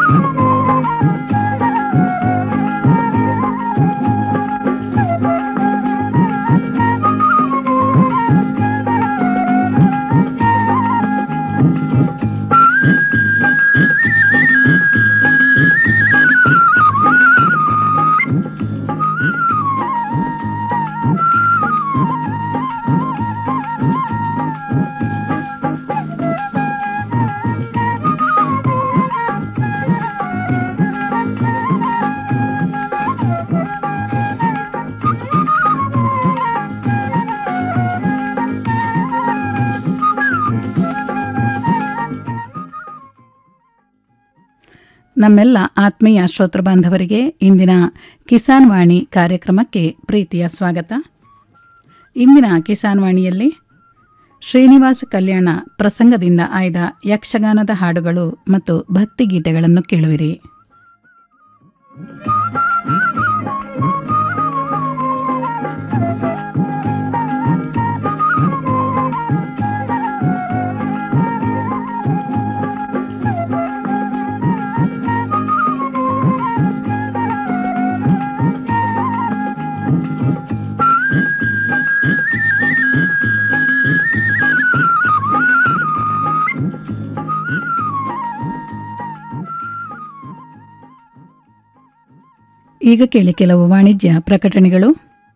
ನಮ್ಮೆಲ್ಲ ಆತ್ಮೀಯ ಶ್ರೋತೃ ಬಾಂಧವರಿಗೆ ಇಂದಿನ ಕಿಸಾನ್ ವಾಣಿ ಕಾರ್ಯಕ್ರಮಕ್ಕೆ ಪ್ರೀತಿಯ ಸ್ವಾಗತ ಇಂದಿನ ಕಿಸಾನ್ ವಾಣಿಯಲ್ಲಿ ಶ್ರೀನಿವಾಸ ಕಲ್ಯಾಣ ಪ್ರಸಂಗದಿಂದ ಆಯ್ದ ಯಕ್ಷಗಾನದ ಹಾಡುಗಳು ಮತ್ತು ಭಕ್ತಿಗೀತೆಗಳನ್ನು ಕೇಳುವಿರಿ ಈಗ ಕೇಳಿ ಕೆಲವು ವಾಣಿಜ್ಯ ಪ್ರಕಟಣೆಗಳು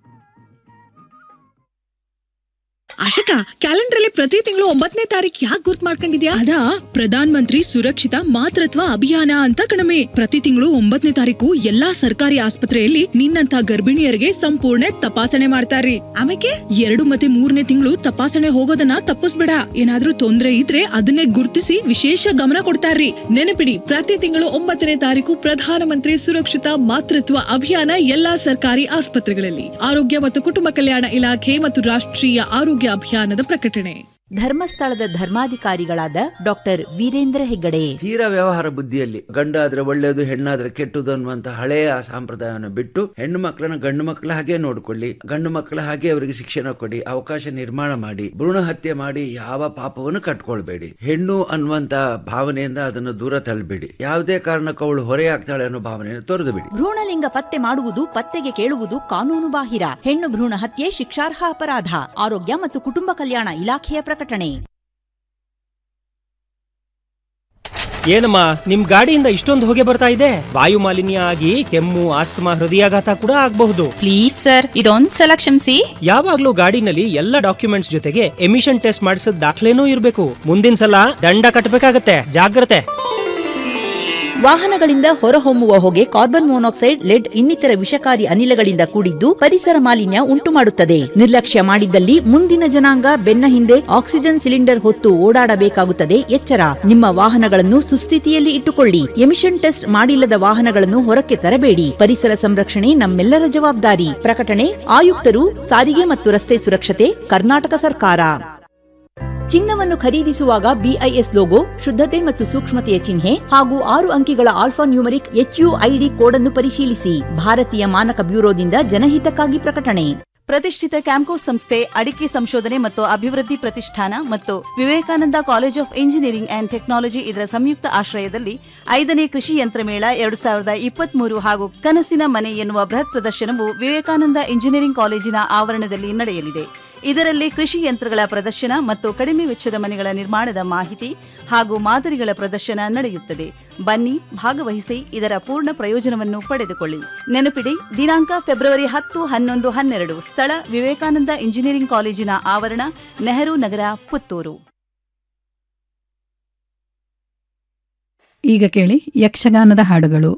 ಆಶಿಕಾ ಕ್ಯಾಲೆಂಡರ್ ಅಲ್ಲಿ ಪ್ರತಿ ತಿಂಗಳು ಒಂಬತ್ತನೇ ತಾರೀಕು ಯಾಕೆ ಗುರ್ತ್ ಮಾಡ್ಕೊಂಡಿದ್ಯಾ ಅದಾ ಪ್ರಧಾನ್ ಮಂತ್ರಿ ಸುರಕ್ಷಿತ ಮಾತೃತ್ವ ಅಭಿಯಾನ ಅಂತ ಕಣಮೆ ಪ್ರತಿ ತಿಂಗಳು ಒಂಬತ್ತನೇ ತಾರೀಕು ಎಲ್ಲಾ ಸರ್ಕಾರಿ ಆಸ್ಪತ್ರೆಯಲ್ಲಿ ನಿನ್ನಂತ ಗರ್ಭಿಣಿಯರಿಗೆ ಸಂಪೂರ್ಣ ತಪಾಸಣೆ ಮಾಡ್ತಾರ್ರಿ ಆಮೇಲೆ ಎರಡು ಮತ್ತೆ ಮೂರನೇ ತಿಂಗಳು ತಪಾಸಣೆ ಹೋಗೋದನ್ನ ತಪ್ಪಿಸ್ಬೇಡ ಏನಾದ್ರೂ ತೊಂದ್ರೆ ಇದ್ರೆ ಅದನ್ನೇ ಗುರ್ತಿಸಿ ವಿಶೇಷ ಗಮನ ಕೊಡ್ತಾರ್ರಿ ನೆನಪಿಡಿ ಪ್ರತಿ ತಿಂಗಳು ಒಂಬತ್ತನೇ ತಾರೀಕು ಪ್ರಧಾನಮಂತ್ರಿ ಸುರಕ್ಷಿತ ಮಾತೃತ್ವ ಅಭಿಯಾನ ಎಲ್ಲಾ ಸರ್ಕಾರಿ ಆಸ್ಪತ್ರೆಗಳಲ್ಲಿ ಆರೋಗ್ಯ ಮತ್ತು ಕುಟುಂಬ ಕಲ್ಯಾಣ ಇಲಾಖೆ ಮತ್ತು ರಾಷ್ಟ್ರೀಯ ಆರೋಗ್ಯ ಅಭಿಯಾನದ ಪ್ರಕಟಣೆ ಧರ್ಮಸ್ಥಳದ ಧರ್ಮಾಧಿಕಾರಿಗಳಾದ ಡಾಕ್ಟರ್ ವೀರೇಂದ್ರ ಹೆಗ್ಗಡೆ ತೀರಾ ವ್ಯವಹಾರ ಬುದ್ಧಿಯಲ್ಲಿ ಗಂಡಾದ್ರೆ ಒಳ್ಳೆಯದು ಹೆಣ್ಣಾದ್ರೆ ಕೆಟ್ಟದು ಅನ್ನುವಂತ ಹಳೆಯ ಸಂಪ್ರದಾಯವನ್ನು ಬಿಟ್ಟು ಹೆಣ್ಣು ಮಕ್ಕಳನ್ನ ಗಂಡು ಮಕ್ಕಳ ಹಾಗೆ ನೋಡ್ಕೊಳ್ಳಿ ಗಂಡು ಮಕ್ಕಳ ಹಾಗೆ ಅವರಿಗೆ ಶಿಕ್ಷಣ ಕೊಡಿ ಅವಕಾಶ ನಿರ್ಮಾಣ ಮಾಡಿ ಭ್ರೂಣ ಹತ್ಯೆ ಮಾಡಿ ಯಾವ ಪಾಪವನ್ನು ಕಟ್ಕೊಳ್ಬೇಡಿ ಹೆಣ್ಣು ಅನ್ನುವಂತ ಭಾವನೆಯಿಂದ ಅದನ್ನು ದೂರ ತಳ್ಳಬೇಡಿ ಯಾವುದೇ ಕಾರಣಕ್ಕೂ ಅವಳು ಹೊರೆಯಾಗ್ತಾಳೆ ಅನ್ನೋ ಭಾವನೆಯನ್ನು ತೊರೆದು ಬಿಡಿ ಭ್ರೂಣಲಿಂಗ ಪತ್ತೆ ಮಾಡುವುದು ಪತ್ತೆಗೆ ಕೇಳುವುದು ಕಾನೂನು ಬಾಹಿರ ಹೆಣ್ಣು ಭ್ರೂಣ ಹತ್ಯೆ ಶಿಕ್ಷಾರ್ಹ ಅಪರಾಧ ಆರೋಗ್ಯ ಮತ್ತು ಕುಟುಂಬ ಕಲ್ಯಾಣ ಇಲಾಖೆಯ ಪ್ರಕಟಣೆ ಏನಮ್ಮ ನಿಮ್ ಗಾಡಿಯಿಂದ ಇಷ್ಟೊಂದು ಹೊಗೆ ಬರ್ತಾ ಇದೆ ವಾಯು ಮಾಲಿನ್ಯ ಆಗಿ ಕೆಮ್ಮು ಆಸ್ತಮಾ ಹೃದಯಾಘಾತ ಕೂಡ ಆಗಬಹುದು ಪ್ಲೀಸ್ ಸರ್ ಇದೊಂದ್ ಸಲ ಕ್ಷಮಿಸಿ ಯಾವಾಗ್ಲೂ ಗಾಡಿನಲ್ಲಿ ಎಲ್ಲ ಡಾಕ್ಯುಮೆಂಟ್ಸ್ ಜೊತೆಗೆ ಎಮಿಷನ್ ಟೆಸ್ಟ್ ಮಾಡಿಸಿದ ದಾಖಲೆನೂ ಇರಬೇಕು ಮುಂದಿನ ಸಲ ದಂಡ ಕಟ್ಟಬೇಕಾಗತ್ತೆ ಜಾಗ್ರತೆ ವಾಹನಗಳಿಂದ ಹೊರಹೊಮ್ಮುವ ಹೊಗೆ ಕಾರ್ಬನ್ ಮೊನಾಕ್ಸೈಡ್ ಲೆಡ್ ಇನ್ನಿತರ ವಿಷಕಾರಿ ಅನಿಲಗಳಿಂದ ಕೂಡಿದ್ದು ಪರಿಸರ ಮಾಲಿನ್ಯ ಉಂಟು ಮಾಡುತ್ತದೆ ನಿರ್ಲಕ್ಷ್ಯ ಮಾಡಿದ್ದಲ್ಲಿ ಮುಂದಿನ ಜನಾಂಗ ಬೆನ್ನ ಹಿಂದೆ ಆಕ್ಸಿಜನ್ ಸಿಲಿಂಡರ್ ಹೊತ್ತು ಓಡಾಡಬೇಕಾಗುತ್ತದೆ ಎಚ್ಚರ ನಿಮ್ಮ ವಾಹನಗಳನ್ನು ಸುಸ್ಥಿತಿಯಲ್ಲಿ ಇಟ್ಟುಕೊಳ್ಳಿ ಎಮಿಷನ್ ಟೆಸ್ಟ್ ಮಾಡಿಲ್ಲದ ವಾಹನಗಳನ್ನು ಹೊರಕ್ಕೆ ತರಬೇಡಿ ಪರಿಸರ ಸಂರಕ್ಷಣೆ ನಮ್ಮೆಲ್ಲರ ಜವಾಬ್ದಾರಿ ಪ್ರಕಟಣೆ ಆಯುಕ್ತರು ಸಾರಿಗೆ ಮತ್ತು ರಸ್ತೆ ಸುರಕ್ಷತೆ ಕರ್ನಾಟಕ ಸರ್ಕಾರ ಚಿನ್ನವನ್ನು ಖರೀದಿಸುವಾಗ ಬಿಐಎಸ್ ಲೋಗೋ ಶುದ್ಧತೆ ಮತ್ತು ಸೂಕ್ಷ್ಮತೆಯ ಚಿಹ್ನೆ ಹಾಗೂ ಆರು ಅಂಕಿಗಳ ಆಲ್ಫಾ ನ್ಯೂಮರಿಕ್ ಎಚ್ಯುಐಡಿ ಕೋಡ್ ಅನ್ನು ಪರಿಶೀಲಿಸಿ ಭಾರತೀಯ ಮಾನಕ ಬ್ಯೂರೋದಿಂದ ಜನಹಿತಕ್ಕಾಗಿ ಪ್ರಕಟಣೆ ಪ್ರತಿಷ್ಠಿತ ಕ್ಯಾಂಪ್ಕೋಸ್ ಸಂಸ್ಥೆ ಅಡಿಕೆ ಸಂಶೋಧನೆ ಮತ್ತು ಅಭಿವೃದ್ಧಿ ಪ್ರತಿಷ್ಠಾನ ಮತ್ತು Vivekananda college of engineering and technology ಇದರ ಸಂಯುಕ್ತ ಆಶ್ರಯದಲ್ಲಿ ಐದನೇ ಕೃಷಿ ಯಂತ್ರ ಮೇಳ ಎರಡು ಸಾವಿರದ ಇಪ್ಪತ್ಮೂರು ಹಾಗೂ ಕನಸಿನ ಮನೆ ಎನ್ನುವ ಬೃಹತ್ ಪ್ರದರ್ಶನವು ವಿವೇಕಾನಂದ ಇಂಜಿನಿಯರಿಂಗ್ ಕಾಲೇಜಿನ ಆವರಣದಲ್ಲಿ ನಡೆಯಲಿದೆ ಇದರಲ್ಲಿ ಕೃಷಿ ಯಂತ್ರಗಳ ಪ್ರದರ್ಶನ ಮತ್ತು ಕಡಿಮೆ ವೆಚ್ಚದ ಮನೆಗಳ ನಿರ್ಮಾಣದ ಮಾಹಿತಿ ಹಾಗೂ ಮಾದರಿಗಳ ಪ್ರದರ್ಶನ ನಡೆಯುತ್ತದೆ ಬನ್ನಿ ಭಾಗವಹಿಸಿ ಇದರ ಪೂರ್ಣ ಪ್ರಯೋಜನವನ್ನು ಪಡೆದುಕೊಳ್ಳಿ ನೆನಪಿಡಿ ದಿನಾಂಕ ಫೆಬ್ರವರಿ ಹತ್ತು ಹನ್ನೊಂದು ಹನ್ನೆರಡು ಸ್ಥಳ ವಿವೇಕಾನಂದ ಇಂಜಿನಿಯರಿಂಗ್ ಕಾಲೇಜಿನ ಆವರಣ ನೆಹರು ನಗರ ಪುತ್ತೂರು ಈಗ ಕೇಳಿ ಯಕ್ಷಗಾನದ ಹಾಡುಗಳು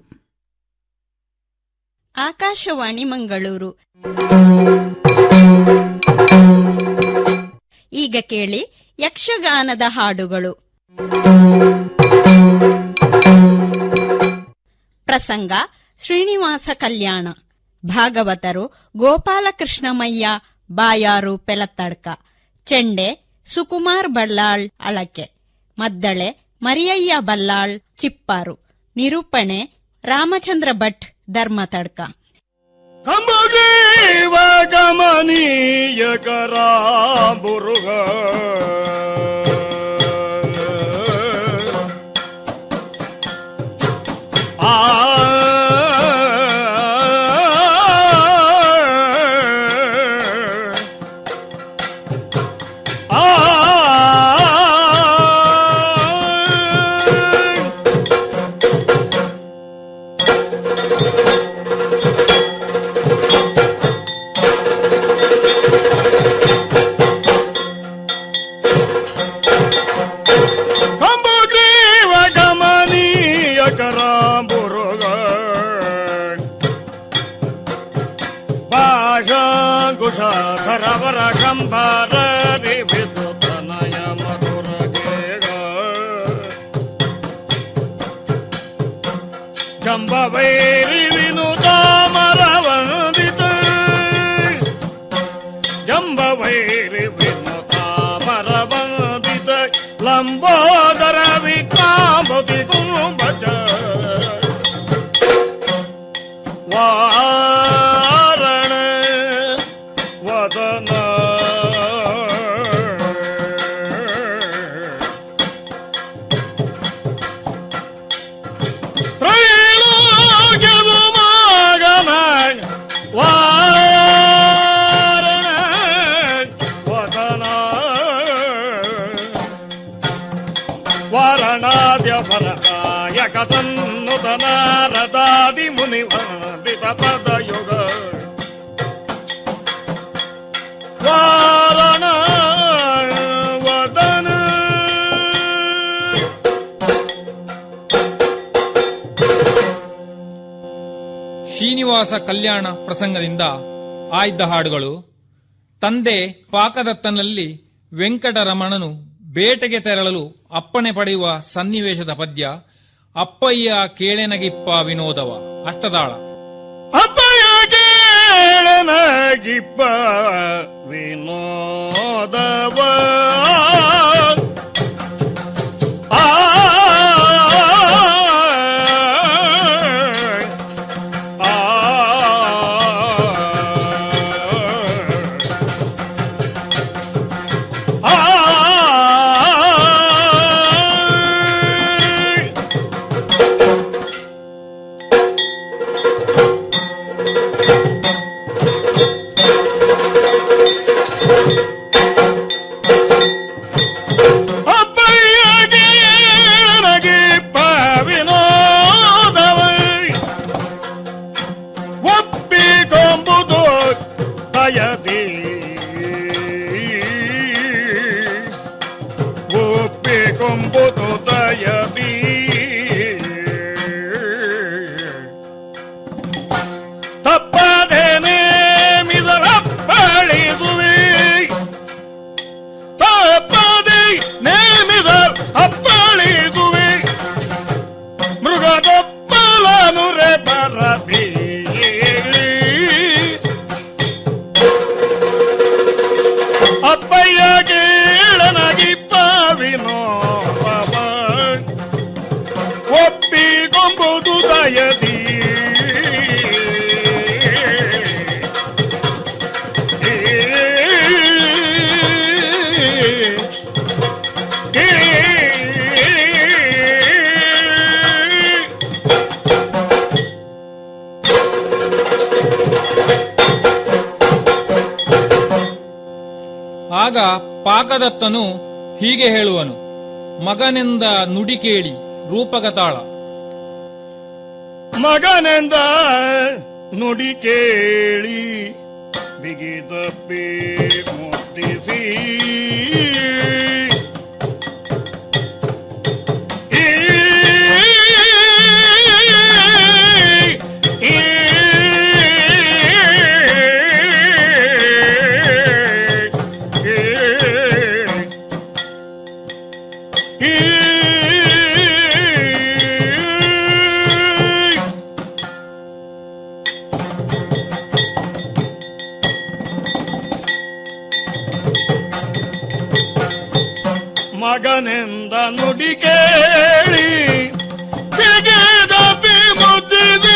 ಆಕಾಶವಾಣಿ ಮಂಗಳೂರು ಈಗ ಕೇಳಿ ಯಕ್ಷಗಾನದ ಹಾಡುಗಳು ಪ್ರಸಂಗ ಶ್ರೀನಿವಾಸ ಕಲ್ಯಾಣ ಭಾಗವತರು ಗೋಪಾಲಕೃಷ್ಣಮಯ್ಯ ಬಾಯಾರು ಪೆಲತ್ತಡ್ಕ ಚೆಂಡೆ ಸುಕುಮಾರ್ ಬಳ್ಳಾಳ್ ಅಳಕೆ ಮದ್ದಳೆ ಮರಿಯಯ್ಯ ಬಲ್ಲಾಳ್ ಚಿಪ್ಪಾರು ನಿರೂಪಣೆ ರಾಮಚಂದ್ರ ಭಟ್ ಧರ್ಮತಡ್ಕ ಗಮನೀಯ ಕರಾಂಬುರುಗ ಆ ಕಂಬುಗ್ರೀವ ಗಮನೀಯ ಕರಾಂಬುರುಗ ಭಾಷಾಂಕುಶಾಖರವರ ಶಂಭರ ವಿದ್ಯುತನಯ ಮಧುರಗೇಗ ಜಂಬವೈರಿ ವಿನುತ ಮರವಂದಿತ ಜಂಬವೈರಿ ವಿನುತ ಮರವಂದಿತ ಲಂಬೋದರ ವಿಕಾಂಬತಿ ಕುಂಭಜ ವಾರಣ ವದನ ತ್ರೈಲೋಕ್ಯವು ಮಗನ ವಾರಣ ವದನ ವಾರಣಾದ್ಯ ಫಲದಾಯಕ ತನ್ನುತ ನಾರದಾದಿ ಮುನಿ ವಂದಿತ ಪದಯುಗ ವಾರಣ ವದನ ಶ್ರೀನಿವಾಸ ಕಲ್ಯಾಣ ಪ್ರಸಂಗದಿಂದ ಆಯ್ದ ಹಾಡುಗಳು ತಂದೆ ಪಾಕದತ್ತನಲ್ಲಿ ವೆಂಕಟರಮಣನು ಬೇಟೆಗೆ ತೆರಳಲು ಅಪ್ಪಣೆ ಪಡೆಯುವ ಸನ್ನಿವೇಶದ ಪದ್ಯ ಅಪ್ಪಯ್ಯ ಕೇಳೆನಗಿಪ್ಪ ವಿನೋದವ ಅಷ್ಟದಾಳ ಅಪ್ಪಯ್ಯ ಕೇಳನಗಿಪ್ಪ ವಿನೋದವ ಆ ಆ ಅಪ್ಪಯ್ಯಗೆ ನಗಿಪ್ಪ ವಿನೋದವೈ ಒಪ್ಪಿಕೊಂಬುದು ದಯದಿ ಒಪ್ಪಿಕೊಂಬುದು ದಯದಿ ತಪ್ಪದೇನೆ ಮಿದರಪ್ಪಳಿಸುವೆ ತಪ್ಪದೆ ನೇಮಿದ ಅಪ್ಪಳಿಸುವೆ ಮೃಗದಪ್ಪಲನು ರೇ ಬರದಿ ಅಪ್ಪಯ್ಯ ಕೇಳನಗಿಪ್ಪ ವಿನೋದವ ಒಪ್ಪಿಕೊಂಬುದು ದಯದಿ ಆಗ ಪಾಕದತ್ತನು ಹೀಗೆ ಹೇಳುವನು ಮಗನೆಂದ ನುಡಿ ಕೇಳಿ ರೂಪಗತಾಳ ಮಗನೆಂದ ನುಡಿ ಕೇಳಿ ಬಿಗಿದಪ್ಪಿ ಮುಟ್ಟಿಸಿ ಈ ಈ ಮಗನೆಂದ ನುಡಿ ಕೇಳಿ ಬಿಗಿದಪ್ಪಿ ಮುದ್ದಿದಿ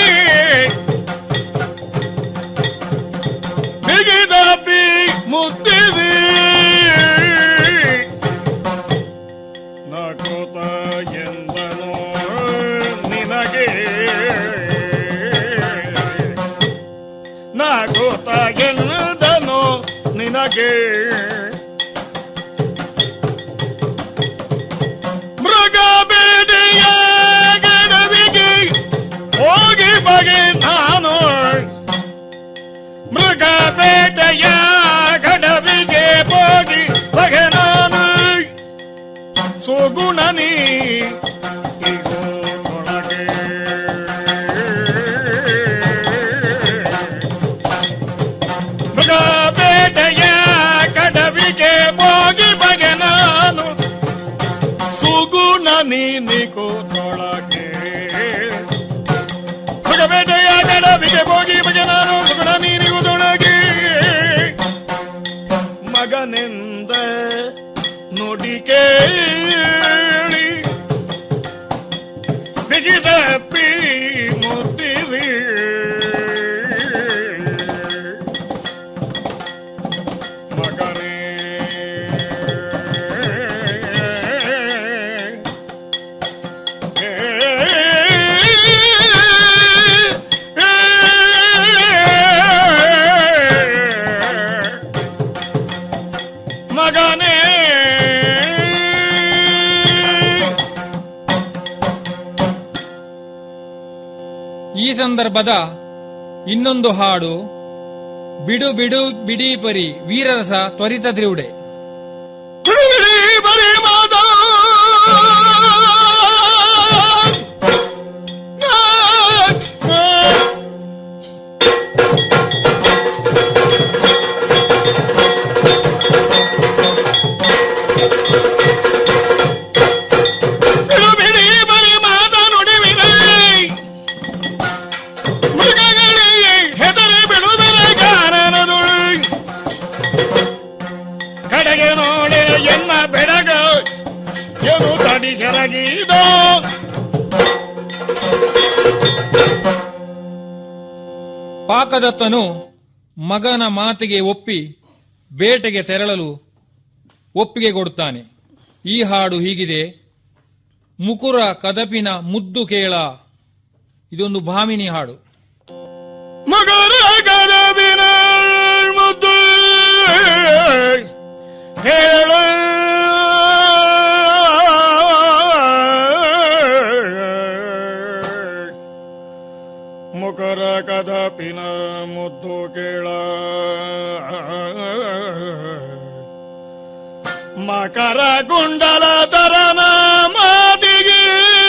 ಬಿಗಿದಪ್ಪಿ ಮುದ್ದಿದಿ ನಗುತ್ತ ಎಂದನು ನಿನಗೆ ತೊಳಗೆ ಮೃಗ ಬೇದೆಯ ಗಡವಿಗೆ ಹೋಗಿ ಬಗೆ ನಾನು ಮೃಗ ಬೇಟೆಯ ಗಡವಿಗೆ ಹೋಗಿ ಬಗೆ ನಾನು ಸುಗುಣ ನೀ ಇಗೋ ತೊಳಗೆ ಮೃಗ ಬೇಟೆಯ ಗಡವಿಗೆ ಹೋಗಿ ಬಗೆ ನಾನು ಸುಗುಣ ನೀನಿಗೋ ತೊಳಗೆ ಮೃಗಬೇಟೆಯ ಗಡವಿಗೆ ಹೋಗಿ ಬಗೆ ನಾನು ಸುಗುಣ ನೀನಿಗೂ ತೊಳಗೆ ಮಗನೆಂದ ನುಡಿ ಕೇಳಿ ಬಿಗಿದಪ್ಪಿ ಮುದ್ದಿರಿ ಮಗನೇ ಮಗನೇ ಈ ಸಂದರ್ಭದ ಇನ್ನೊಂದು ಹಾಡು ಬಿಡು ಬಿಡು ಬಿಡಿ ಪರಿ ವೀರರಸ ತ್ವರಿತ ದ್ರಿವುಡೆ ಬಿಡಿ ಬರೀ ಮಾದ ಬಿಡು ಬಿಡಿ ಬರೀ ಮಾದ ನುಡಿವಿರೇ ಮೃಗಗಳಿಗೆ ಹೆದರಿ ಬಿಡುವಿರ ಕಾರಣದುಳು ಕಡೆಗೆ ನೋಡಿ ಎನ್ನ ಬೆಡಗ ಏನು ತಡಿ ಕೆರಗಿದ ಪಾಕದತ್ತನು ಮಗನ ಮಾತಿಗೆ ಒಪ್ಪಿ ಬೇಟೆಗೆ ತೆರಳಲು ಒಪ್ಪಿಗೆ ಕೊಡುತ್ತಾನೆ ಈ ಹಾಡು ಹೀಗಿದೆ ಮುಕುರ ಕದಪಿನ ಮುದ್ದು ಕೇಳ ಇದೊಂದು ಭಾಮಿನಿ ಹಾಡು ಮಗರ ಕದಬಿನ ಮುದ್ದು ಹೇಳ ಮುಖರ ಕದಪಿನ ಮುದ್ದು ಕೇಳ ಮಕರ ಗುಂಡಲ ತರನ ಮಾದಿಗೆ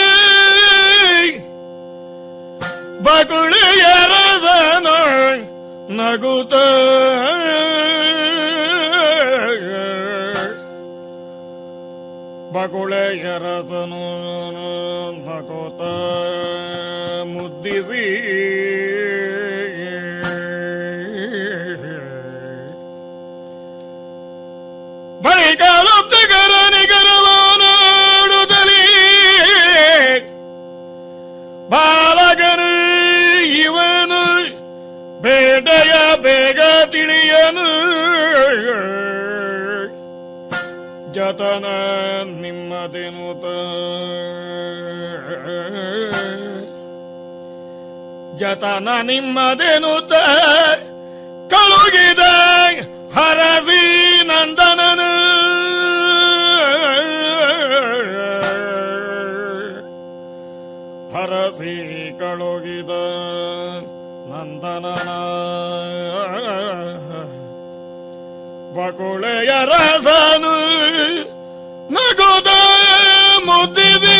ಬಗುಳಿಯರದನ ನಗುತ್ತ ಬಗುಳೆಯರದನು ನಗುತ್ತ ಮುದ್ದಿಸಿ ಬಳಿಕ ಲಬ್ಧಕರ ನಿಗರವ ನಾಡುತ್ತಲೇ ಬಾಲಕನು ಇವನು ಬೇಟೆಯ ಬೇಗ ತಿಳಿಯನು ಜತನ ನಿಮ್ಮದೆನುತ ಜತನ ನಿಮ್ಮದೆನುತ ಕಳುಗಿದ ಹರವಿ ನಂದನನು ಹರಸಿ ಕಳುಗಿದ ನಂದನನ ಬಕುಳೆಯ ರಸನು ನಗುದ ಮುದ್ದಿದಿ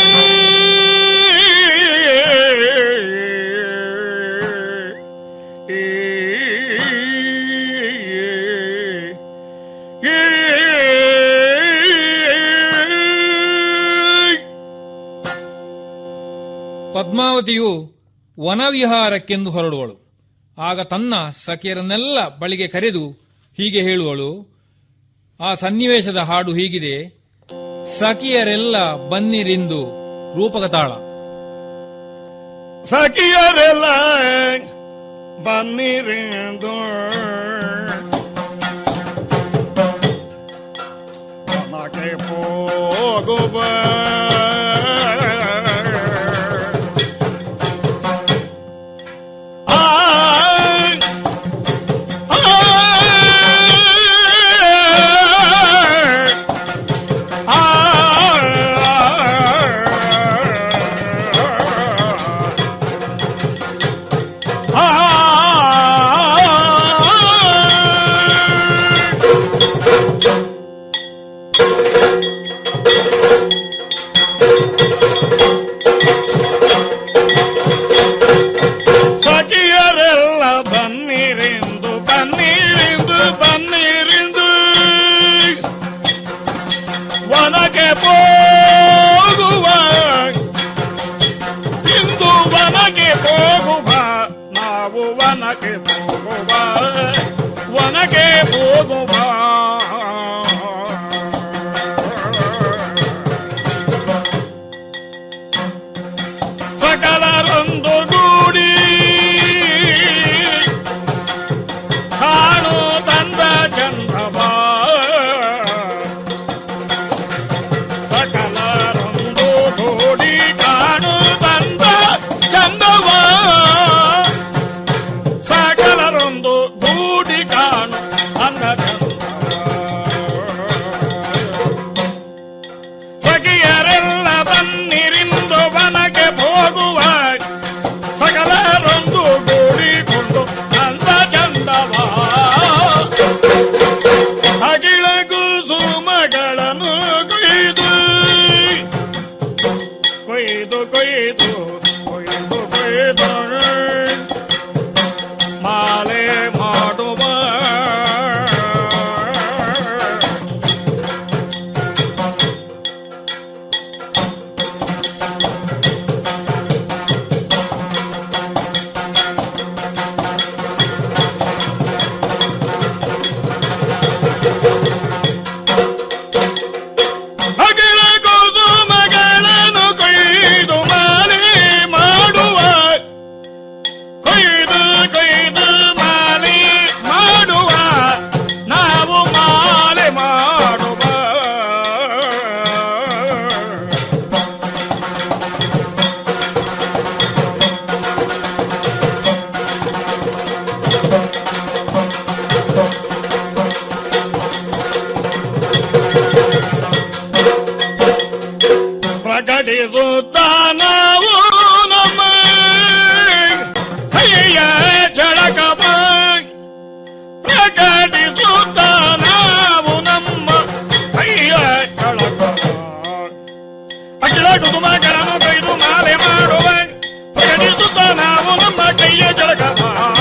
ಪದ್ಮಾವತಿಯು ವನವಿಹಾರಕ್ಕೆಂದು ಹೊರಡುವಳು ಆಗ ತನ್ನ ಸಖಿಯರನ್ನೆಲ್ಲ ಬಳಿಗೆ ಕರೆದು ಹೀಗೆ ಹೇಳುವಳು ಆ ಸನ್ನಿವೇಶದ ಹಾಡು ಹೀಗಿದೆ ಸಖಿಯರೆಲ್ಲ ಬನ್ನಿರಿಂದು ರೂಪಕ ತಾಳ ಸಖಿಯರೆಲ್ಲ ಬನ್ನಿರಿಂದು ನಮಗೆ ಹೋಗುವ ಆ, ಆ, ಹೋಗುವ ನಾವು ವನಕ್ಕೆ ಹೋಗುವ ವನಕ್ಕೆ ಹೋಗುವ ಸಕಲರೊಂದು ಗೂಡಿ ಕಾಣು ತಂದ ಚಂದ್ರವ ಸಕಲರೊಂದು ಗೂಡಿ ಕಾಣು ತಂದ ಚಂದವ ಸಕಲರೊಂದು ಗೂಡಿ ಕಾಣು ಅಂದ ಸಖಿಯರೆಲ್ಲ ಬನ್ನಿರಿಂದು ವನಕ್ಕೆ ಹೋಗುವ ಸಕಲರೊಂದು ಗೂಡಿಕೊಂಡು ಅಂದ ಚಂದವ ಅಗಿಳ ಕುಸುಮಗಳನ್ನು ಕೊಯ್ದು ಕೊಯ್ದು ಕೊಯ್ದು ಕೊಯ್ದು ಕೊಯ್ದು ಮಾಲೆ ಮಾಡುವ ಅಗಿಳ ಕುಸುಮಗಳನ್ನು ಕೊಯ್ದು ಮಾಲೆ ಮಾಡುವ ಕೊಯ್ದು ಕೊಯ್ದು ಮಾಲೆ ಮಾಡುವ ನಾವು ಮಾಲೆ ಮಾಡುವ ಪ್ರಕಟಿಸುತ್ತ ನಾವು ನಮ್ಮ ಕೈಯ ಜಳಕವ ಪ್ರಕಟಿಸುತ್ತ ನಾವು ನಮ್ಮ ಕೈಯ ಜಳಕವ ಅಖಿಲ ಕುಸುಮಗಳನ್ನು ಕೈದು ಮಾಲೆ ಮಾಡುವ ಪ್ರಕಟಿಸುತ್ತ ನಾವು ನಮ್ಮ ಕೈಯ ಜಳಕವ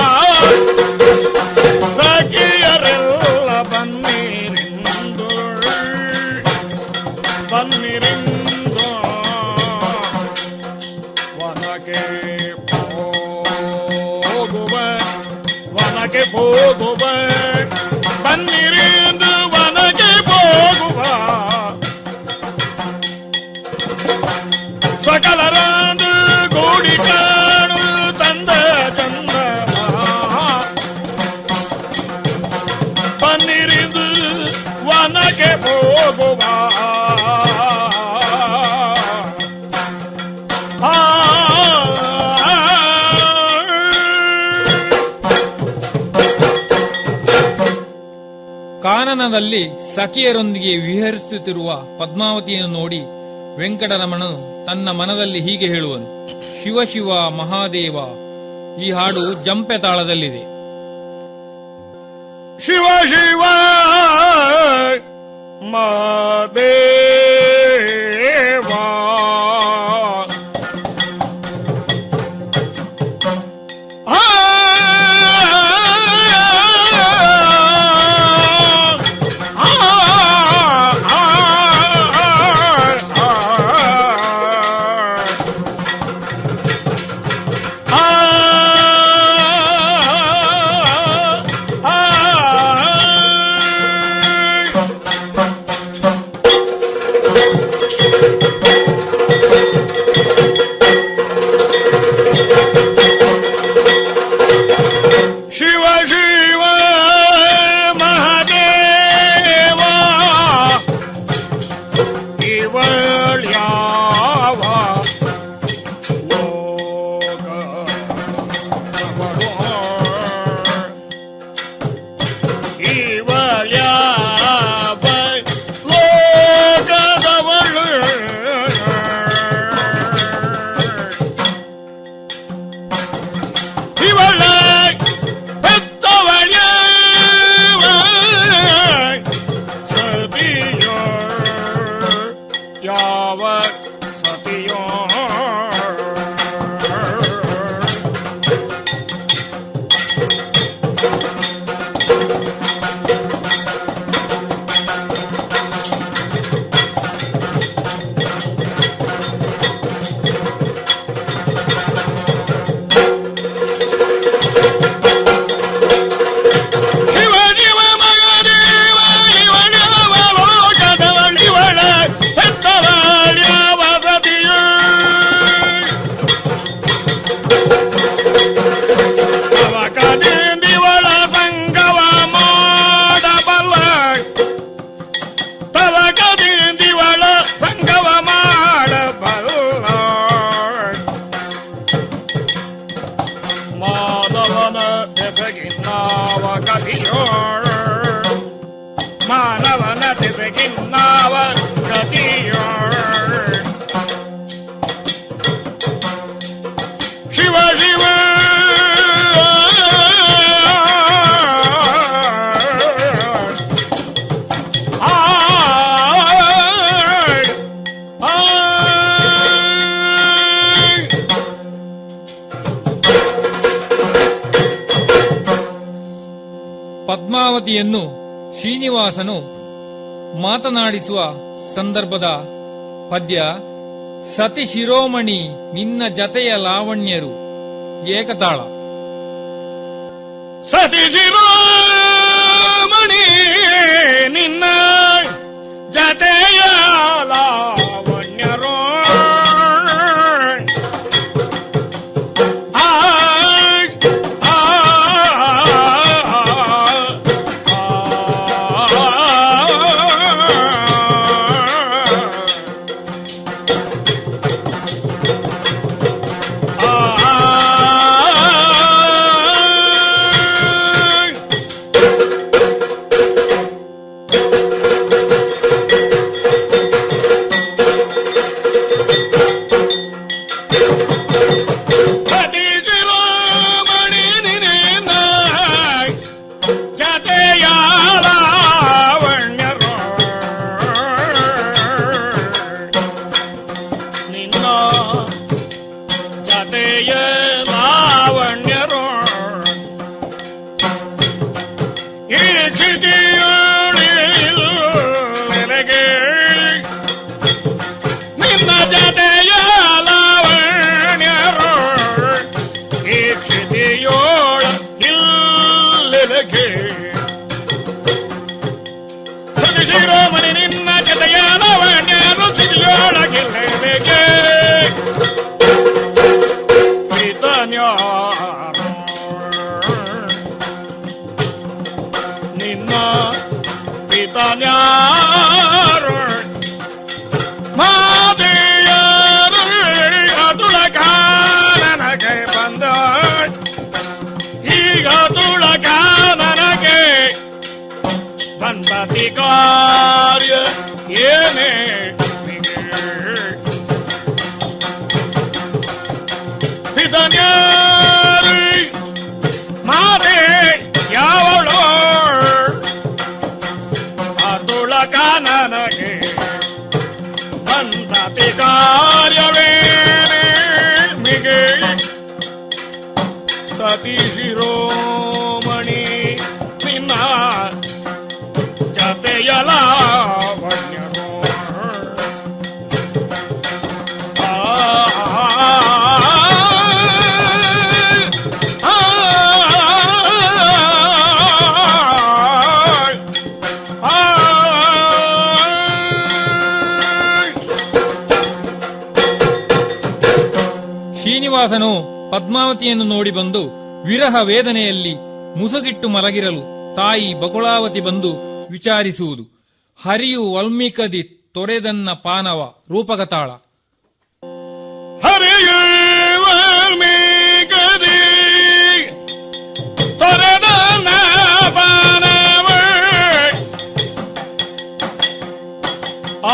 ಸಖಿಯರೆಲ್ಲ ಬನ್ನಿರಿಂದು ಬನ್ನಿರಿಂದು ವನಕ್ಕೆ ಹೋಗುವ ವನಕ್ಕೆ ಹೋಗುವ ಬನ್ನಿರಿಂದು ವನಕ್ಕೆ ಹೋಗುವ ಸಕಲರಂದು ಗೂಡಿ ಕಾಣು ತಂದ ಚಂದ ಬನ್ನಿರಿಂದು ವನಕ್ಕೆ ಹೋಗುವ ಆ ಕಾನನದಲ್ಲಿ ಸಖಿಯರೊಂದಿಗೆ ವಿಹರಿಸುತ್ತಿರುವ ಪದ್ಮಾವತಿಯನ್ನು ನೋಡಿ ವೆಂಕಟರಮಣನು ತನ್ನ ಮನದಲ್ಲಿ ಹೀಗೆ ಹೇಳುವನು ಶಿವ ಶಿವ ಮಹಾದೇವ ಈ ಹಾಡು ಜಂಪೆ ತಾಳದಲ್ಲಿದೆ ಶಿವ ಶಿವ ಮಾದೇವಾ ಆ ಆ ತಿಸಗಿನ್ನಾವ ಗತಿಯೋಳ್ ಮಾನವನ ತಿಸಗಿನ್ನಾವ ಗತಿಯೋಳ್ ಶಿವ ಶಿವ ಆಯ್ ಆಯ್ ಪದ್ಮಾವತಿಯನ್ನು ಶ್ರೀನಿವಾಸನು ಮಾತನಾಡಿಸುವ ಸಂದರ್ಭದ ಪದ್ಯ ಸತಿ ಶಿರೋಮಣಿ ನಿನ್ನ ಜತೆಯ ಲಾವಣ್ಯರು ಏಕತಾಳ ಸತಿ ಶಿರೋಮಣಿ ನಿನ್ನ ಜತೆಯ ಲಾವಣ್ಯರೋ ಆಯ್ ಸತಿ ಶಿರೋಮಣಿ ನಿನ್ನ ಜತೆಯ ಲಾವಣ್ಯರೋ ನಿನ್ನ ಜತೆಯ ಲಾವಣ್ಯರೋ ಈ ಕ್ಷಿತಿಯೊಳಿಗೆ ನಿನ್ನ ಜತೆಯ ಲಾವಣ್ಯರೋ ಈ ಕ್ಷಿತಿಯೋಳ ಇಲ್ಲಿಗೆ ಶಿರೋಮಣಿ ನಿನ್ನ ಜತೆಯ ಲಾವಣ್ಯರು ಕ್ಷಿತಿಯೋಳಗಿಲ್ಲಿಗೆ ನಿನ್ನ ಪಿತನ್ಯಾರು ಮಾತೆಯರು ತುಳಕ ನನಗೆ ಬಂದ ಈಗ ತುಳಕ ನನಗೆ ಬಂದತಿ ಕಾರ್ಯ ಏನೇ ಪಿತನ್ಯಾರು ಮಾತೆ ಯಾವಳೋ ಅತುಳಕ ನನಗೆ ಬಂದತಿ ಕಾರ್ಯವೇನೆ ಮಿಗೆ ಸತಿ ಶಿರೋಮಣಿ ನಿನ್ನ ಜತೆಯಲ ವಣ್ಯರೋ ಶ್ರೀನಿವಾಸನು ಪದ್ಮಾವತಿಯನ್ನು ನೋಡಿ ಬಂದು ವಿರಹ ವೇದನೆಯಲ್ಲಿ ಮುಸುಗಿಟ್ಟು ಮಲಗಿರಲು ತಾಯಿ ಬಕುಳಾವತಿ ಬಂದು ವಿಚಾರಿಸುವುದು ಹರಿಯು ವಲ್ಮೀಕದಿ ತೊರೆದನ್ನ ಪಾನವ ರೂಪಕತಾಳ ಹರಿಯುವಲ್ಮೀಕದಿ ತೊರೆದ ಪಾನವ ಆ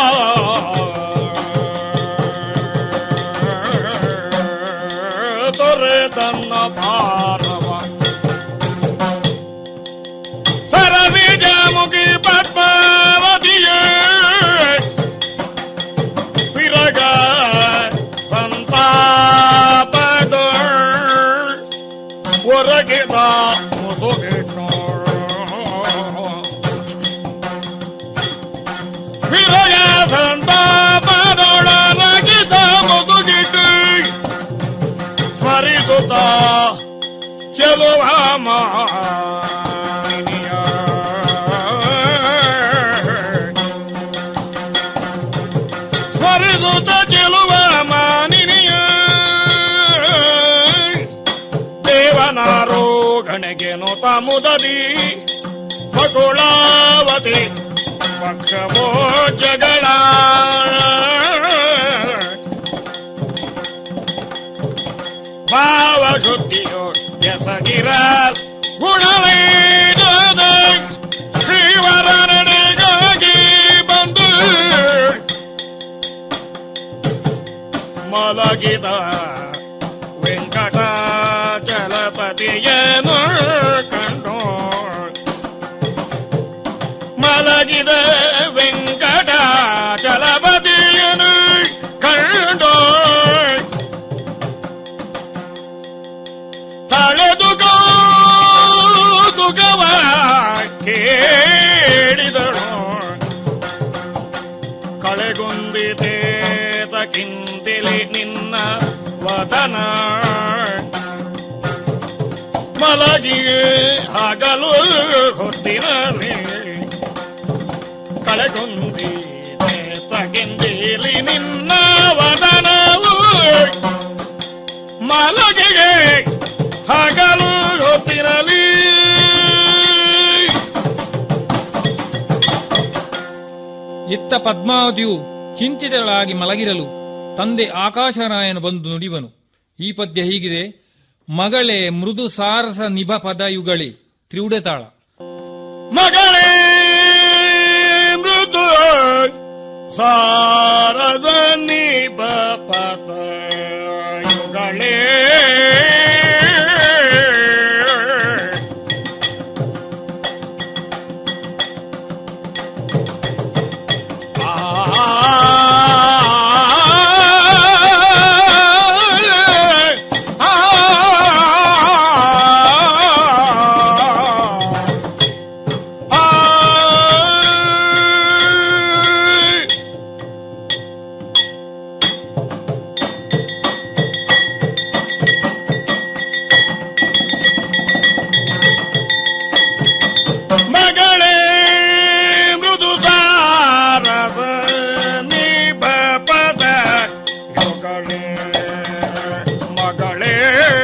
ತೊರೆದನ್ನ ಪಾನವ ಸರಸಿಜ ಮುಖಿ ಪದ್ಮಾವತಿಯೇ ವಿರಗ ಸಂತಾಪದ ಹೊರಗಿದ ಮುಸುಗಿಟ್ಟು ವಿರಗ ಸಂತಾಪದೊಳಗಿದ ಮುಸುಗಿಟ್ಟು ಸ್ಮರಿಸುತ್ತ ಚೆಲುವ ಮಾನಿಯ ಸ್ಮರಿಸುತ್ತ ಚೆಲುವ ಮಾನಿನಿಯ ದೇವನಾರೋ ಗಣಗೆ ನೋತ ಮುದದಿ ಬಕುಳಾವತಿ ಪಕ್ಷವೋ ಜಗಳ ಭಾವ ಶುದ್ಧಿಯೋ ಎಸಗಿರ ಉಣಲೈದದ ಶ್ರೀವರನಿಗಾಗಿ ಬಂದು ಮಲಗಿದ ವೆಂಕಟಾಚಲಪತಿಯನು ಕಂಡು ಮಲಗಿದ ವೆಂಕಟಾಚಲಪತಿಯನು ಕಂಡು ತಳೆದು ಕೌತುಕವ ಕೇಳಿದಳು ಕಳೆಗುಂದಿತೇತ ಕಿಂತಿಲಿ ನಿನ್ನ ವದನ ಮಲಗಿ ಹಗಲು ಹೊತ್ತಿನಲ್ಲಿ ಕಳೆಗುಂದಿತೇತ ಕಿಂತಿಲಿ ನಿನ್ನ ವದನವು ಮಲಗಿಗೆ ಹಗಲು ಹೊತ್ತಿರಲಿ ಇತ್ತ ಪದ್ಮಾವತಿಯು ಚಿಂತಿತಳಾಗಿ ಮಲಗಿರಲು ತಂದೆ ಆಕಾಶರಾಯನು ಬಂದು ನುಡಿವನು ಈ ಪದ್ಯ ಹೀಗಿದೆ ಮಗಳೇ ಮೃದು ಸಾರಸ ನಿಭ ಪದ ಯುಗಳೇ ತ್ರಿವುಡೆತಾಳ ಮಗಳೇ ಮೃದು ಸಾರದ ನಿಬ ಪದ ಯುಗಳೇ ಮಗಳೇ ಮೃದು ಸಾರದ ನಿಬ ಪದ ಯುಗಳೇ ಮಗಳೇ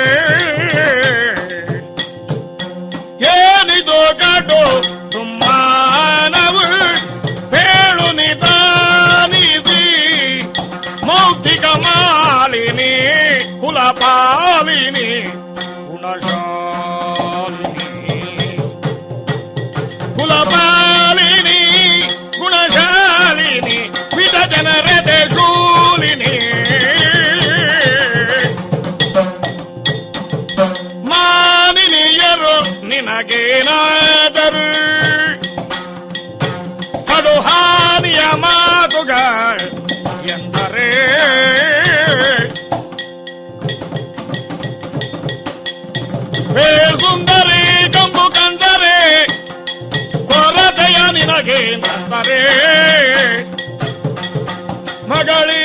ಏನಿದು ಕಡು ತುಮ್ಮಾನವು ಬೇಳು ನಿಧಾನಿಸಿ ಮೌಖಿಕ ಮಾಲಿನಿ ಕುಲಪಾಲಿನಿ ಗುಣಶಾಲಿನಿ ಕುಲಪಾಲಿನಿ ಗುಣಶಾಲಿನಿ ವಿಧ ಜನರದೆ ಶೂಲಿನಿ ಮಾನಿನಿಯರು ನಿನಗೇನಾದರು ಕಡು ಹಾನಿಯ ಮಾತುಗಳ ಎಂದರೆ ಸುಂದರಿ ಕಂಬು ಕಂಡರೆ ಕೊರತೆಯ ನಿನಗೆ ನಂದರೆ ಮಗಳೇ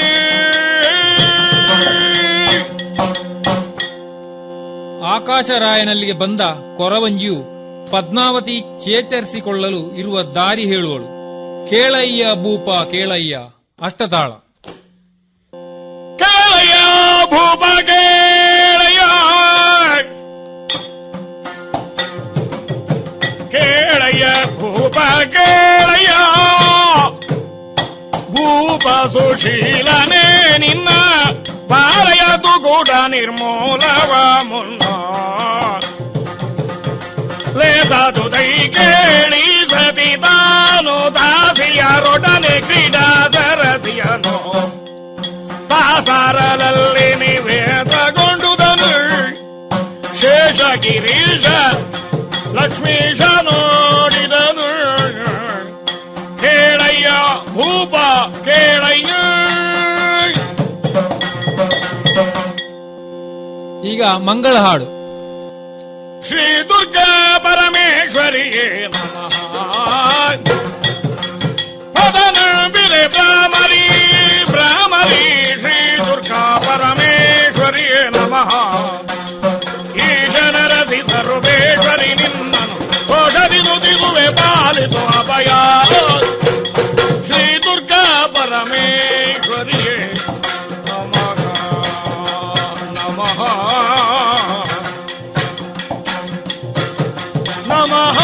ಆಕಾಶರಾಯನಲ್ಲಿಗೆ ಬಂದ ಕೊರವಂಜಿಯು ಪದ್ಮಾವತಿ ಚೇತರಿಸಿಕೊಳ್ಳಲು ಇರುವ ದಾರಿ ಹೇಳುವಳು ಕೇಳಯ್ಯ ಭೂಪ ಕೇಳಯ್ಯ ಅಷ್ಟತಾಳ ಕೇಳಯ್ಯ ಭೂಪ ಕೇಳಯ್ಯ ಕೇಳಯ್ಯ ಭೂಪ ಕೇಳಯ್ಯ ಭೂಪ ಸುಶೀಲನೇ ನಿನ್ನ ಬಾರಯದು ಕೂಡ ನಿರ್ಮೂಲವ ಮುನ್ನ ಲೇದಾದು ದೈ ಕೇಳಿ ಸತಿ ತಾನು ದಾಸಿಯರೊಡನೆ ಕ್ರೀಡಾ ಸರಸಿಯನು ಪಾಸಾರದಲ್ಲಿ ನಿವೇದಗೊಂಡುದನು ಶೇಷಗಿರೀಶ ಲಕ್ಷ್ಮೀಶ ನೋಡಿದನು ಕೇಳಯ್ಯ ಭೂಪ ಕೇಳಯ್ಯ ಈಗ ಮಂಗಳ ಹಾಡು ಶ್ರೀ ದುರ್ಗಾ ಪರಮೇಶ್ವರಿಯೇ ನಮಃ ಪದನ ಬಿರೆ ಬ್ರಾಹ್ಮರಿ ಬ್ರಾಹ್ಮರಿ ಶ್ರೀ ದುರ್ಗಾ ಪರಮೇಶ್ವರಿಯೇ ನಮಃ ಈಶನರಸಿ ಸರ್ವೇಶ್ವರಿ ನಿನ್ನನು ಕೋಶದಿ ನುದಿಗುವೆ ಪಾಲಿತು ಅಭಯ ಶ್ರೀ ದುರ್ಗಾ ಪರಮೇಶ್ವರಿಯೇ ನಮಃ ನಮಃ ನಮಃ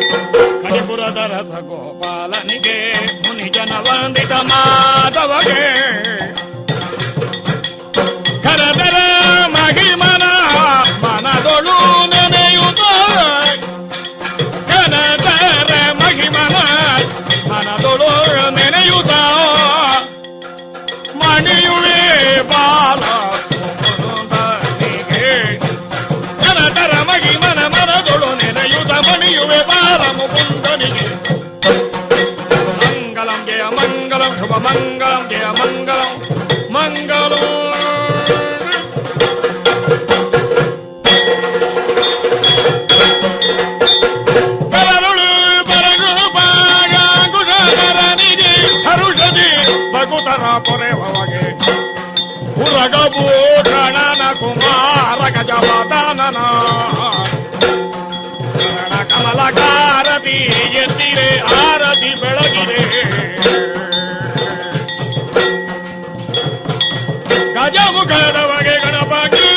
ಕಲಿಪುರದ ರಥ ಗೋಪಾಲನಿಗೆ ಮುನಿಜನ ವಂದಿತ ಮಾಧವಗೆ ಶುಭ ಮಂಗಳಂ ಜಯ ಮಂಗಳಂ ಮಂಗಳೋ ಕರರುಳು ಬರಗು ಬಾಗಾಂಗುಶರನಿಗೆ ಹರುಷದಿ ಬಗುತರ ಪೊರೆವಗೆ ಉರಗಭೂಷಣನ ಕುಮಾರ ಗಜವದನನ ಚರಣ ಕಮಲಕಾರತಿ ಎತ್ತಿರೆ ಆರತಿ ಬೆಳಗಿದೆ ಗಜಮುಖದ ಬಗೆ ಗಣಪತಿ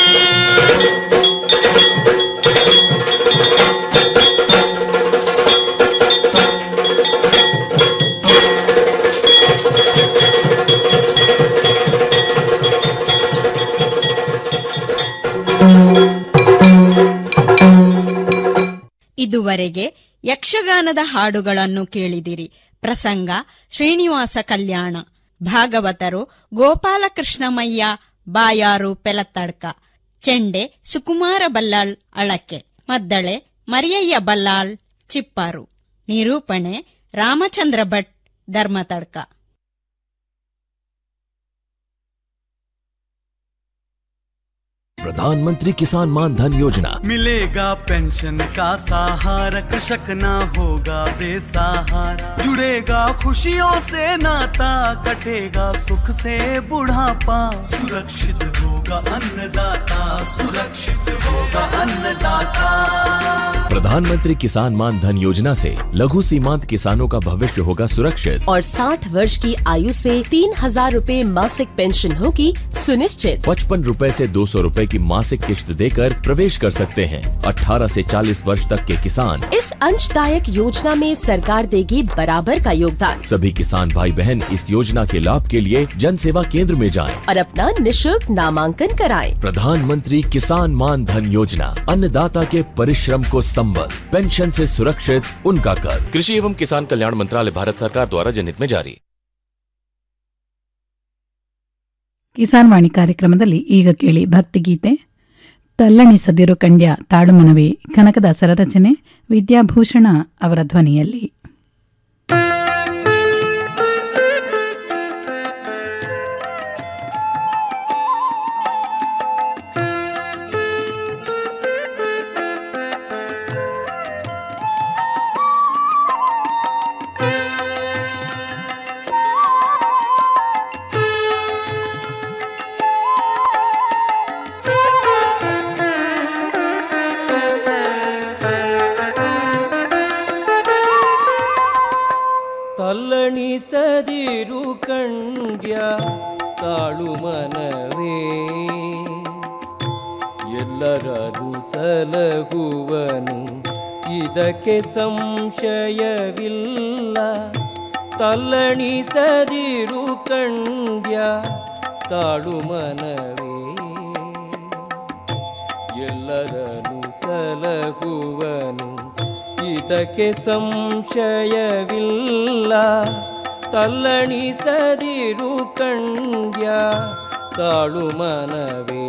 ಇದುವರೆಗೆ ಯಕ್ಷಗಾನದ ಹಾಡುಗಳನ್ನು ಕೇಳಿದಿರಿ ಪ್ರಸಂಗ ಶ್ರೀನಿವಾಸ ಕಲ್ಯಾಣ ಭಾಗವತರು ಗೋಪಾಲಕೃಷ್ಣಮಯ್ಯ ಬಾಯಾರು ಪೆಲತ್ತಡ್ಕ ಚೆಂಡೆ ಸುಕುಮಾರ ಬಲ್ಲಾಳ್ ಅಳಕೆ ಮದ್ದಳೆ ಮರಿಯಯ್ಯ ಬಲ್ಲಾಳ್ ಚಿಪ್ಪಾರು ನಿರೂಪಣೆ ರಾಮಚಂದ್ರ ಭಟ್ ಧರ್ಮತಡ್ಕ प्रधानमंत्री किसान मान धन योजना मिलेगा पेंशन का सहारा कृषक ना होगा बेसहारा जुड़ेगा खुशियों से नाता कटेगा सुख से बुढ़ापा सुरक्षित होगा अन्नदाता सुरक्षित होगा अन्नदाता प्रधानमंत्री किसान मान धन योजना से लघु सीमांत किसानों का भविष्य होगा सुरक्षित और 60 वर्ष की आयु से तीन हजार रूपए मासिक पेंशन होगी सुनिश्चित पचपन रूपए से दो सौ रूपए की मासिक किश्त देकर प्रवेश कर सकते हैं 18 से 40 वर्ष तक के किसान इस अंशदायक योजना में सरकार देगी बराबर का योगदान सभी किसान भाई बहन इस योजना के लाभ के लिए जन सेवा केंद्र में जाएं। और अपना निशुल्क नामांकन कराएं। प्रधानमंत्री किसान मान धन योजना अन्नदाता के परिश्रम को संबल पेंशन से सुरक्षित उनका कर कृषि एवं किसान कल्याण मंत्रालय भारत सरकार द्वारा जनहित में जारी ಕಿಸಾನ್ ವಾಣಿ ಕಾರ್ಯಕ್ರಮದಲ್ಲಿ ಈಗ ಕೇಳಿ ಭಕ್ತಿಗೀತೆ ತಲ್ಲಣಿಸದಿರು ಕಂಡ್ಯ ತಾಡುಮನವಿ ಕನಕದಾಸರ ರಚನೆ ವಿದ್ಯಾಭೂಷಣ ಅವರ ಧ್ವನಿಯಲ್ಲಿ ತಲ್ಲಣಿಸದಿರು ಕಂಡ್ಯ ತಾಳು ಮನವೇ ಎಲ್ಲರದು ಸಲಹುವನು ಇದಕ್ಕೆ ಸಂಶಯವಿಲ್ಲ ತಲ್ಲಣಿಸದಿರು ಕಂಡ್ಯ ತಾಳು ಮನವೇ ಎಲ್ಲರನು ಸಲಹುವನು ಇದಕ್ಕೆ ಸಂಶಯವಿಲ್ಲ ತಲ್ಲಣಿಸದಿರು ಕಂಡ್ಯ ತಾಳು ಮನವೇ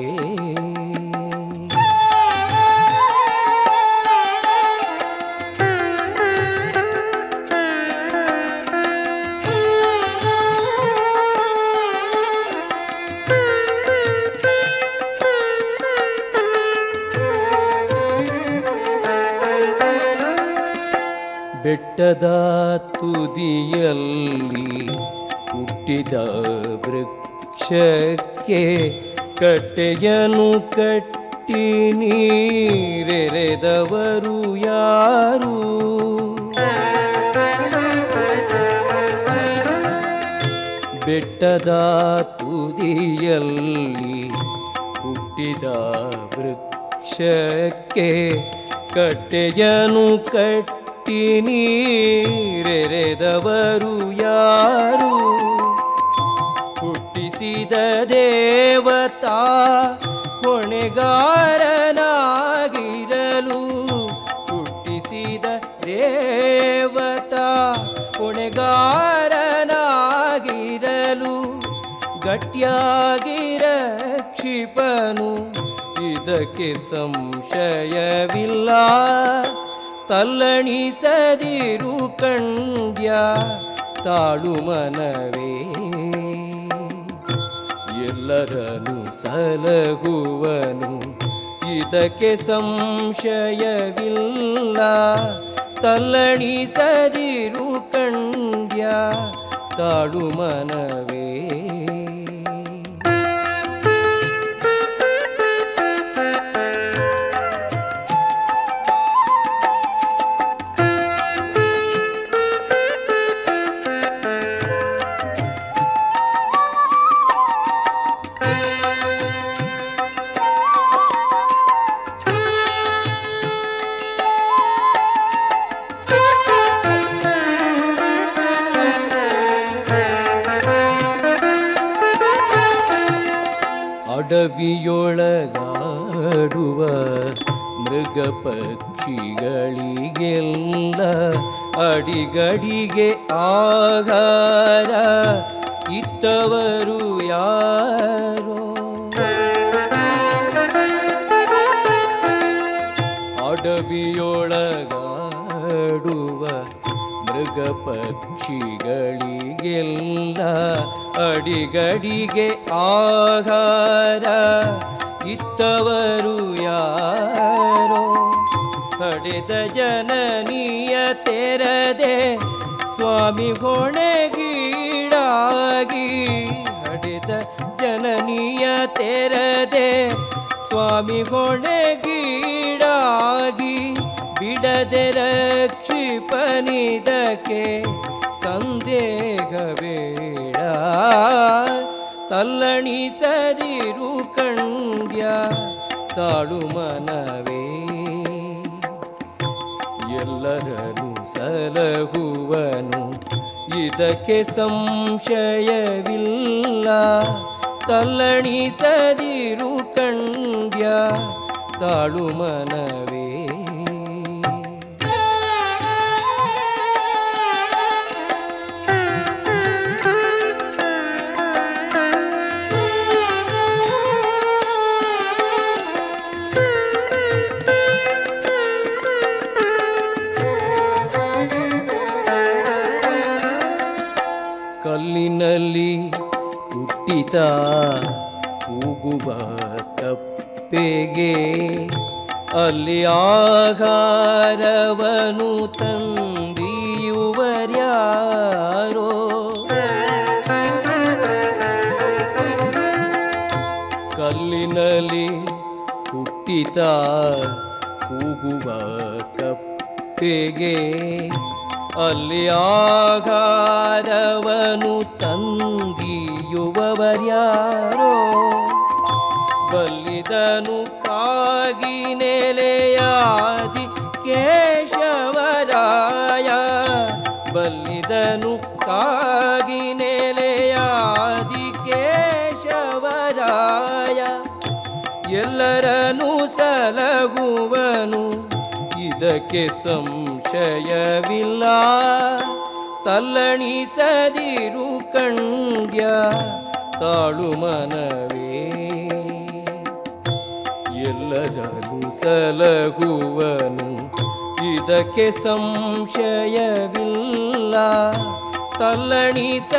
ಬೆಟ್ಟದ ತುದಿಯಲ್ಲಿ ಹುಟ್ಟಿದ ವೃಕ್ಷಕ್ಕೆ ಕಟ್ಟೆಯನು ಕಟ್ಟಿ ನೀರೆರೆದವರು ಯಾರು ಬೆಟ್ಟದ ತುದಿಯಲ್ಲಿ ಹುಟ್ಟಿದ ವೃಕ್ಷಕ್ಕೆ ಕಟ್ಟೆಯನು ಕಟ್ಟಿ ನೀರೆರೆದವರು ಯಾರು ಹುಟ್ಟಿಸಿದ ದೇವತಾ ಹೊಣೆಗಾರನಾಗಿರಲು ಹುಟ್ಟಿಸಿದ ದೇವತಾ ಹೊಣೆಗಾರನಾಗಿರಲು ಗಟ್ಟಿಯಾಗಿರ ಕ್ಷಿಪನು ಇದಕ್ಕೆ ಸಂಶಯವಿಲ್ಲ ತಲ್ಲಣಿಸದಿರು ಕಂಡ್ಯ ತಾಳು ಮನವೇ ಎಲ್ಲರನು ಸಲಹುವನು ಇದಕ್ಕೆ ಸಂಶಯವಿಲ್ಲ ತಲ್ಲಣಿಸದಿರು ಕಂಡ್ಯ ತಾಳು ಮನವೇ ಅಡವಿಯೊಳಗಾಡುವ ಮೃಗ ಪಕ್ಷಿಗಳಿಗೆಲ್ಲ ಅಡಿಗಡಿಗೆ ಆಹಾರ ಇತ್ತವರು ಯಾರೋ ಅಡವಿಯೊಳಗಾಡುವ ಮೃಗ ಪಕ್ಷಿಗಳಿಗೆಲ್ಲ ಅಡಿಗಡಿಗೆ ಆಹಾರ ಇತ್ತವರು ಯಾರೋ ಪಡೆದ ಜನನೀಯ ತೆರದೆ ಸ್ವಾಮಿ ಹೊಣೆಗೀಡಾಗಿ ಹಡೆದ ಜನನೀಯ ತೆರದೆ ಸ್ವಾಮಿ ಹೊಣೆಗೀಡಾಗಿ ಬಿಡದೆ ರಕ್ಷಿಪನಿದಕ್ಕೆ ಸಂದೇಹ ಬೇಡ ತಲ್ಲಣಿಸದಿರು ಕಂಡ್ಯ ತಾಳು ಮನವೇ ಎಲ್ಲರನು ಸಲಹುವನು ಇದಕ್ಕೆ ಸಂಶಯವಿಲ್ಲ ತಲ್ಲಣಿಸದಿರು ಕಂಡ್ಯ ತಾಳು ಮನವೇ ಕಲ್ಲಿನಲ್ಲಿ ಹುಟ್ಟಿತ ಕೂಗುವ ಕಪ್ಪೆಗೆ ಅಲ್ಲಿ ಆಹಾರವನು ತಂದಿಯುವರ್ಯಾರೋ ಕಲ್ಲಿನಲ್ಲಿ ಹುಟ್ಟಿತ ಕೂಗುವ ಕಪ್ಪೆಗೆ ಅಲ್ಲಿ ಆಗಾರವನು ತಂದಿಯುವವರ್ಯಾರೋ ಬಲ್ಲಿದನು ಕಾಗಿ ನೆಲೆಯಾದಿ ಕೇಶವರಾಯ ಬಲ್ಲಿದನು ಕಾಗಿ ನೆಲೆಯಾದಿ ಕೇಶವರಾಯ ಎಲ್ಲರನು ಸಲಹುವನು ಇದಕ್ಕೆ ಸಂಶಯವಿಲ್ಲ ತಲ್ಲಣಿಸದಿರು ಕಂಡ್ಯ ತಾಳು ಮನವೇ ಎಲ್ಲರನು ಸಲಹುವನು ಇದಕ್ಕೆ ಸಂಶಯವಿಲ್ಲ ತಲ್ಲಣಿಸ